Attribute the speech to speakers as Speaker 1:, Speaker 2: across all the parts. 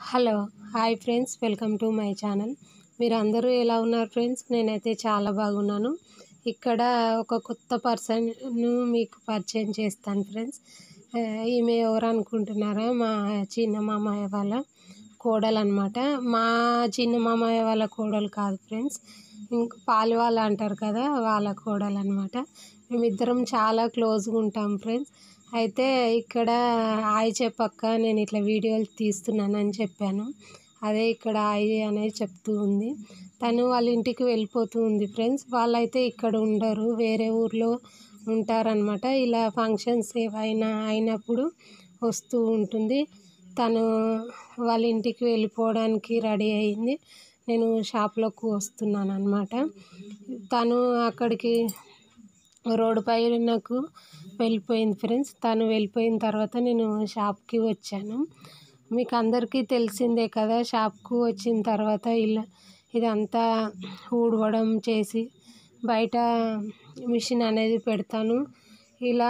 Speaker 1: hello hi friends welcome to my channel మీరు అందరూ ఎలా ఉన్నారు ఫ్రెండ్స్ నేనైతే చాలా బాగున్నాను ఇక్కడ ఒక కొత్త పర్సన్ను మీకు పరిచయం చేస్తాను ఫ్రెండ్స్ ఆ, ఈమె ఎవరు అనుకుంటున్నారా మా చిన్న మామయ్య వాళ్ళ కోడలు అనమాట మా చిన్న మామయ్య వాళ్ళ కోడలు కాదు ఫ్రెండ్స్ ఇంక పాలు వాళ్ళు అంటారు కదా వాళ్ళ కోడలు అనమాట మేమిద్దరం చాలా క్లోజ్గా ఉంటాం ఫ్రెండ్స్ అయితే ఇక్కడ హాయ్ చెప్పక్క నేను ఇట్లా వీడియోలు తీస్తున్నానని చెప్పాను అదే ఇక్కడ హాయ్ అనేది చెప్తూ ఉంది తను వాళ్ళ ఇంటికి వెళ్ళిపోతూ ఉంది ఫ్రెండ్స్ వాళ్ళైతే ఇక్కడ ఉండరు వేరే ఊర్లో ఉంటారనమాట ఇలా ఫంక్షన్స్ ఏవైనా అయినప్పుడు వస్తూ ఉంటుంది తను వాళ్ళ ఇంటికి వెళ్ళిపోవడానికి రెడీ అయింది నేను షాప్లోకి వస్తున్నాను అనమాట తను అక్కడికి రోడ్డు పైనకు వెళ్ళిపోయింది ఫ్రెండ్స్ తను వెళ్ళిపోయిన తర్వాత నేను షాప్కి వచ్చాను మీకు అందరికీ తెలిసిందే కదా షాప్కు వచ్చిన తర్వాత ఇలా ఇదంతా ఊడవడం చేసి బయట మిషన్ అనేది పెడతాను ఇలా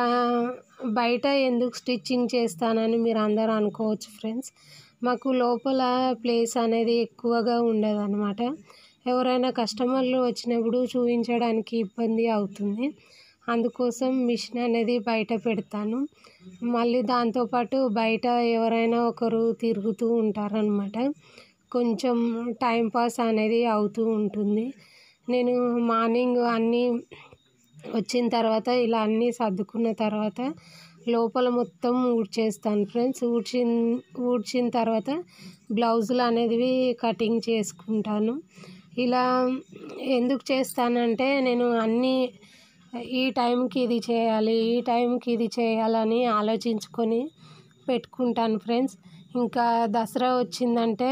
Speaker 1: బయట ఎందుకు స్టిచ్చింగ్ చేస్తానని మీరు అందరూ అనుకోవచ్చు ఫ్రెండ్స్ మాకు లోపల ప్లేస్ అనేది ఎక్కువగా ఉండదు అనమాట ఎవరైనా కస్టమర్లు వచ్చినప్పుడు చూపించడానికి ఇబ్బంది అవుతుంది అందుకోసం మిషన్ అనేది బయట పెడతాను మళ్ళీ దాంతోపాటు బయట ఎవరైనా ఒకరు తిరుగుతూ ఉంటారనమాట కొంచెం టైం పాస్ అనేది అవుతూ ఉంటుంది నేను మార్నింగ్ అన్నీ వచ్చిన తర్వాత ఇలా అన్నీ సర్దుకున్న తర్వాత లోపల మొత్తం ఊడ్చేస్తాను ఫ్రెండ్స్ ఊడ్చిన ఊడ్చిన తర్వాత బ్లౌజులు అనేవి కటింగ్ చేసుకుంటాను ఇలా ఎందుకు చేస్తానంటే నేను అన్నీ ఈ టైంకి ఇది చేయాలి ఈ టైంకి ఇది చేయాలని ఆలోచించుకొని పెట్టుకుంటాను ఫ్రెండ్స్ ఇంకా దసరా వచ్చిందంటే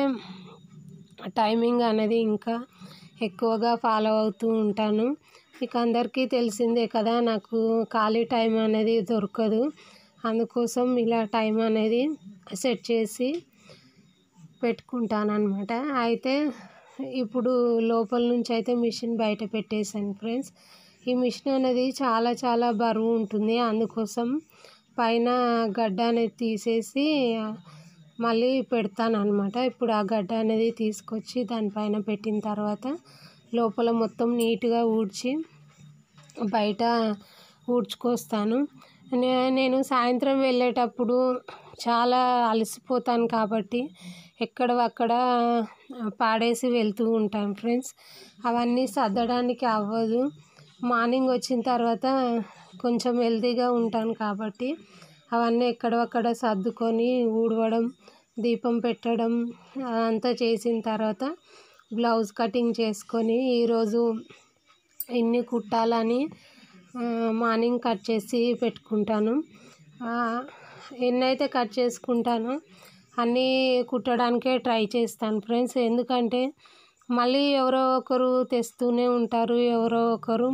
Speaker 1: టైమింగ్ అనేది ఇంకా ఎక్కువగా ఫాలో అవుతూ ఉంటాను మీకు అందరికీ తెలిసిందే కదా నాకు ఖాళీ టైం అనేది దొరకదు అందుకోసం ఇలా టైం అనేది సెట్ చేసి పెట్టుకుంటాను అనమాట అయితే ఇప్పుడు లోపల నుంచి అయితే మిషన్ బయట పెట్టేశాను ఫ్రెండ్స్ ఈ మిషన్ అనేది చాలా చాలా బరువు ఉంటుంది అందుకోసం పైన గడ్డ అనేది తీసేసి మళ్ళీ పెడతాను అనమాట ఇప్పుడు ఆ గడ్డ అనేది తీసుకొచ్చి దానిపైన పెట్టిన తర్వాత లోపల మొత్తం నీట్గా ఊడ్చి బయట ఊడ్చుకొస్తాను నే- నేను సాయంత్రం వెళ్ళేటప్పుడు చాలా అలసిపోతాను కాబట్టి ఎక్కడ అక్కడ పాడేసి వెళ్తూ ఉంటాను ఫ్రెండ్స్ అవన్నీ సర్దడానికి అవ్వదు మార్నింగ్ వచ్చిన తర్వాత కొంచెం హెల్తీగా ఉంటాను కాబట్టి అవన్నీ ఎక్కడక్కడ సర్దుకొని ఊడవడం దీపం పెట్టడం అంతా చేసిన తర్వాత బ్లౌజ్ కటింగ్ చేసుకొని ఈరోజు ఎన్ని కుట్టాలని ఆ, మార్నింగ్ కట్ చేసి పెట్టుకుంటాను ఆ, ఎన్నైతే కట్ చేసుకుంటానో అన్నీ కుట్టడానికే ట్రై చేస్తాను ఫ్రెండ్స్ ఎందుకంటే మళ్ళీ ఎవరో ఒకరు తెస్తూనే ఉంటారు ఎవరో ఒకరు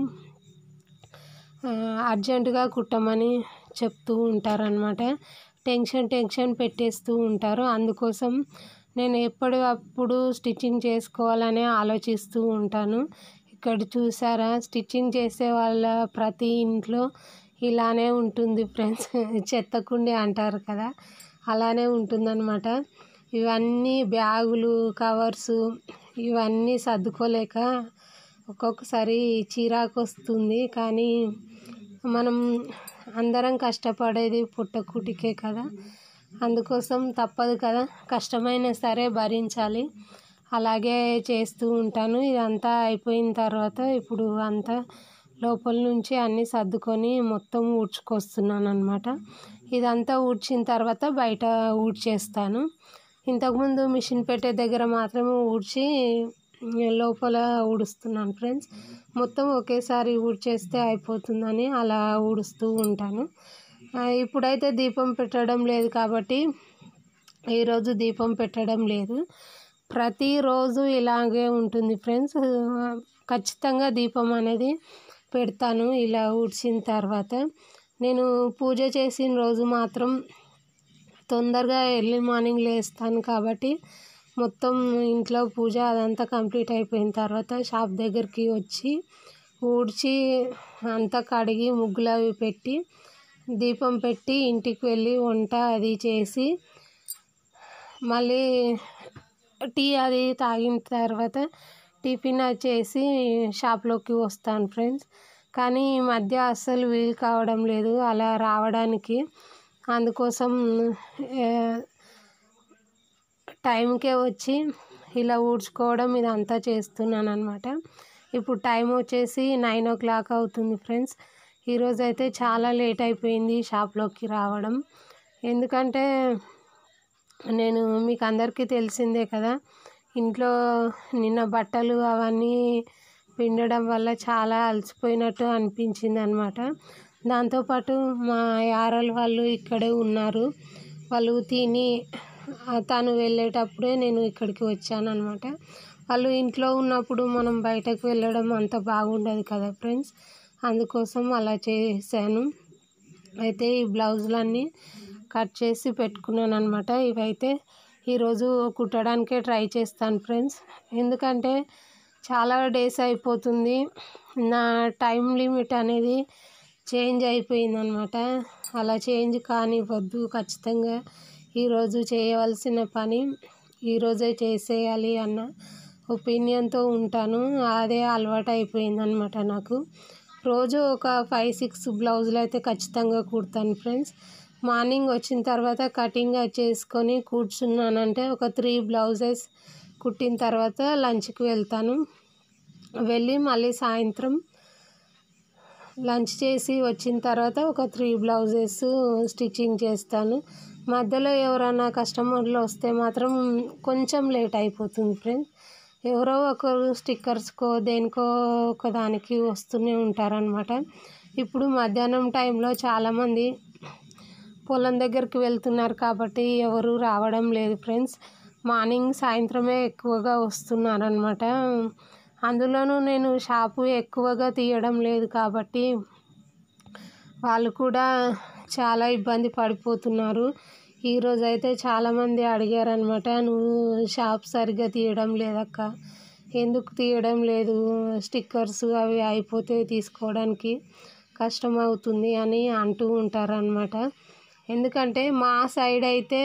Speaker 1: ఆ, అర్జెంటుగా కుట్టమని చెప్తూ ఉంటారనమాట టెన్షన్ టెన్షన్ పెట్టేస్తూ ఉంటారు అందుకోసం నేను ఎప్పటికప్పుడు స్టిచ్చింగ్ చేసుకోవాలని ఆలోచిస్తూ ఉంటాను ఇక్కడ చూసారా స్టిచ్చింగ్ చేసే వాళ్ళ ప్రతి ఇంట్లో ఇలానే ఉంటుంది ఫ్రెండ్స్ చెత్తకుండి అంటారు కదా అలానే ఉంటుందన్నమాట ఇవన్నీ బ్యాగులు కవర్సు ఇవన్నీ సర్దుకోలేక ఒక్కొక్కసారి చిరాకు వస్తుంది కానీ మనం అందరం కష్టపడేది పుట్టకూటికే కదా అందుకోసం తప్పదు కదా కష్టమైనా సరే భరించాలి అలాగే చేస్తూ ఉంటాను ఇదంతా అయిపోయిన తర్వాత ఇప్పుడు అంతా లోపల నుంచి అన్నీ సర్దుకొని మొత్తం ఊడ్చుకొస్తున్నాను అనమాట ఇదంతా ఊడ్చిన తర్వాత బయట ఊడ్చేస్తాను ఇంతకుముందు మిషన్ పెట్టే దగ్గర మాత్రమే ఊడ్చి లోపల ఊడుస్తున్నాను ఫ్రెండ్స్ మొత్తం ఒకేసారి ఊడ్చేస్తే అయిపోతుందని అలా ఊడుస్తూ ఉంటాను ఆ, ఇప్పుడైతే దీపం పెట్టడం లేదు కాబట్టి ఈరోజు దీపం పెట్టడం లేదు ప్రతిరోజు ఇలాగే ఉంటుంది ఫ్రెండ్స్ ఖచ్చితంగా దీపం అనేది పెడతాను ఇలా ఊడ్చిన తర్వాత నేను పూజ చేసిన రోజు మాత్రం తొందరగా ఎర్లీ మార్నింగ్ లేస్తాను కాబట్టి మొత్తం ఇంట్లో పూజ అదంతా కంప్లీట్ అయిపోయిన తర్వాత షాప్ దగ్గరికి వచ్చి ఊడ్చి అంతా కడిగి ముగ్గులు అవి పెట్టి దీపం పెట్టి ఇంటికి వెళ్ళి వంట అది చేసి మళ్ళీ టీ అది తాగిన తర్వాత టిఫిన్ అది చేసి షాప్లోకి వస్తాను ఫ్రెండ్స్ కానీ ఈ మధ్య అస్సలు వీలు కావడం లేదు అలా రావడానికి అందుకోసం ఆ, టైంకే వచ్చి ఇలా ఊడ్చుకోవడం ఇదంతా చేస్తున్నాను అనమాట ఇప్పుడు టైం వచ్చేసి నైన్ ఓ క్లాక్ అవుతుంది ఫ్రెండ్స్ ఈరోజు అయితే చాలా లేట్ అయిపోయింది షాప్లోకి రావడం ఎందుకంటే నేను మీకు అందరికీ తెలిసిందే కదా ఇంట్లో నిన్న బట్టలు అవన్నీ పిండడం వల్ల చాలా అలసిపోయినట్టు అనిపించింది అనమాట దాంతోపాటు మా యారల్ వాళ్ళు ఇక్కడే ఉన్నారు వాళ్ళు తిని ఆ, తను వెళ్ళేటప్పుడే నేను ఇక్కడికి వచ్చాను అనమాట వాళ్ళు ఇంట్లో ఉన్నప్పుడు మనం బయటకు వెళ్ళడం అంత బాగుండదు కదా ఫ్రెండ్స్ అందుకోసం అలా చేశాను అయితే ఈ బ్లౌజులన్నీ కట్ చేసి పెట్టుకున్నాను అనమాట ఇవైతే ఈరోజు కుట్టడానికే ట్రై చేస్తాను ఫ్రెండ్స్ ఎందుకంటే చాలా డేస్ అయిపోతుంది నా టైం లిమిట్ అనేది చేంజ్ అయిపోయింది అనమాట అలా చేంజ్ కానివ్వద్దు ఖచ్చితంగా ఈరోజు చేయవలసిన పని ఈరోజే చేసేయాలి అన్న ఒపీనియన్తో ఉంటాను అదే అలవాటు అయిపోయింది అనమాట నాకు రోజు ఒక ఫైవ్ సిక్స్ బ్లౌజులు అయితే ఖచ్చితంగా కుడతాను ఫ్రెండ్స్ మార్నింగ్ వచ్చిన తర్వాత కటింగ్ అది చేసుకొని కూర్చున్నానంటే ఒక త్రీ బ్లౌజెస్ కుట్టిన తర్వాత లంచ్కి వెళ్తాను వెళ్ళి మళ్ళీ సాయంత్రం లంచ్ చేసి వచ్చిన తర్వాత ఒక త్రీ బ్లౌజెస్ స్టిచ్చింగ్ చేస్తాను మధ్యలో ఎవరైనా కస్టమర్లు వస్తే మాత్రం కొంచెం లేట్ అయిపోతుంది ఫ్రెండ్స్ ఎవరో ఒకరు స్టిక్కర్స్కో దేనికో ఒక దానికి వస్తూనే ఉంటారనమాట ఇప్పుడు మధ్యాహ్నం టైంలో చాలామంది పొలం దగ్గరికి వెళ్తున్నారు కాబట్టి ఎవరు రావడం లేదు ఫ్రెండ్స్ మార్నింగ్ సాయంత్రమే ఎక్కువగా వస్తున్నారనమాట అందులోనూ నేను షాపు ఎక్కువగా తీయడం లేదు కాబట్టి వాళ్ళు కూడా చాలా ఇబ్బంది పడిపోతున్నారు ఈరోజు అయితే చాలామంది అడిగారనమాట నువ్వు షాప్ సరిగ్గా తీయడం లేదక్క ఎందుకు తీయడం లేదు స్టిక్కర్స్ అవి అయిపోతే తీసుకోవడానికి కష్టం అవుతుంది అని అంటూ ఉంటారనమాట ఎందుకంటే మా సైడ్ అయితే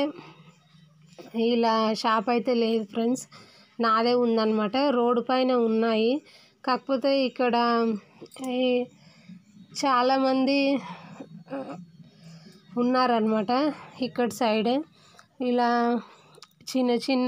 Speaker 1: ఇలా షాప్ అయితే లేదు ఫ్రెండ్స్ నాదే ఉందన్నమాట రోడ్డు పైన ఉన్నాయి కాకపోతే ఇక్కడ ఈ చాలామంది ఆ, ఉన్నారనమాట ఇక్కడ సైడే ఇలా చిన్న చిన్న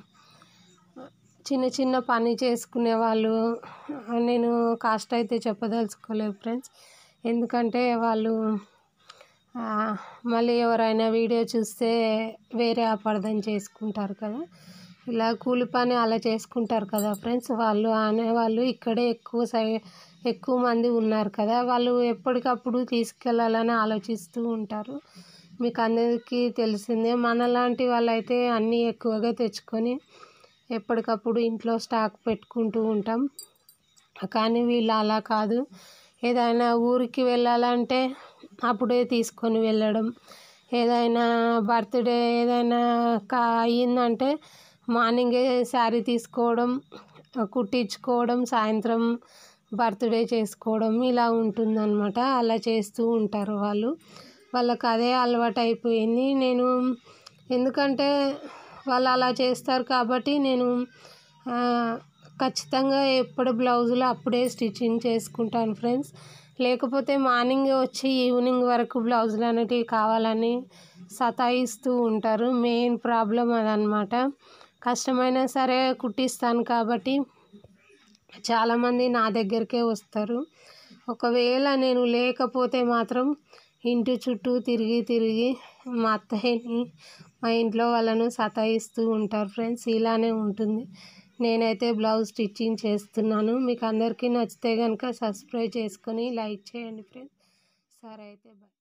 Speaker 1: చిన్న చిన్న పని చేసుకునే వాళ్ళు నేను కాస్ట్ అయితే చెప్పదలుచుకోలేదు ఫ్రెండ్స్ ఎందుకంటే వాళ్ళు ఆ, మళ్ళీ ఎవరైనా వీడియో చూస్తే వేరే అపార్థం చేసుకుంటారు కదా ఇలా కూలి పని అలా చేసుకుంటారు కదా ఫ్రెండ్స్ వాళ్ళు అనేవాళ్ళు ఇక్కడే ఎక్కువ సై ఎక్కువ మంది ఉన్నారు కదా వాళ్ళు ఎప్పటికప్పుడు తీసుకెళ్ళాలని ఆలోచిస్తూ ఉంటారు మీకు అందరికీ తెలిసిందే మనలాంటి వాళ్ళైతే అన్నీ ఎక్కువగా తెచ్చుకొని ఎప్పటికప్పుడు ఇంట్లో స్టాక్ పెట్టుకుంటూ ఉంటాం కానీ వీళ్ళు అలా కాదు ఏదైనా ఊరికి వెళ్ళాలంటే అప్పుడే తీసుకొని వెళ్ళడం ఏదైనా బర్త్డే ఏదైనా కా అయ్యిందంటే మార్నింగే శారీ తీసుకోవడం కుట్టించుకోవడం సాయంత్రం బర్త్డే చేసుకోవడం ఇలా ఉంటుందన్నమాట అలా చేస్తూ ఉంటారు వాళ్ళు వాళ్ళకి అదే అలవాటు అయిపోయింది నేను ఎందుకంటే వాళ్ళు అలా చేస్తారు కాబట్టి నేను ఆ, ఖచ్చితంగా ఎప్పుడు బ్లౌజులు అప్పుడే స్టిచ్చింగ్ చేసుకుంటాను ఫ్రెండ్స్ లేకపోతే మార్నింగ్ వచ్చి ఈవినింగ్ వరకు బ్లౌజులు అనేటివి కావాలని సతాయిస్తూ ఉంటారు మెయిన్ ప్రాబ్లం అదనమాట కష్టమైనా సరే కుట్టిస్తాను కాబట్టి చాలామంది నా దగ్గరికే వస్తారు ఒకవేళ నేను లేకపోతే మాత్రం ఇంటి చుట్టూ తిరిగి తిరిగి మా అత్తయ్యని మా ఇంట్లో వాళ్ళను సతాయిస్తూ ఉంటారు ఫ్రెండ్స్ ఇలానే ఉంటుంది నేనైతే బ్లౌజ్ స్టిచ్చింగ్ చేస్తున్నాను మీకు అందరికీ నచ్చితే కనుక సబ్స్క్రైబ్ చేసుకొని లైక్ చేయండి ఫ్రెండ్స్ సరే అయితే బాయ్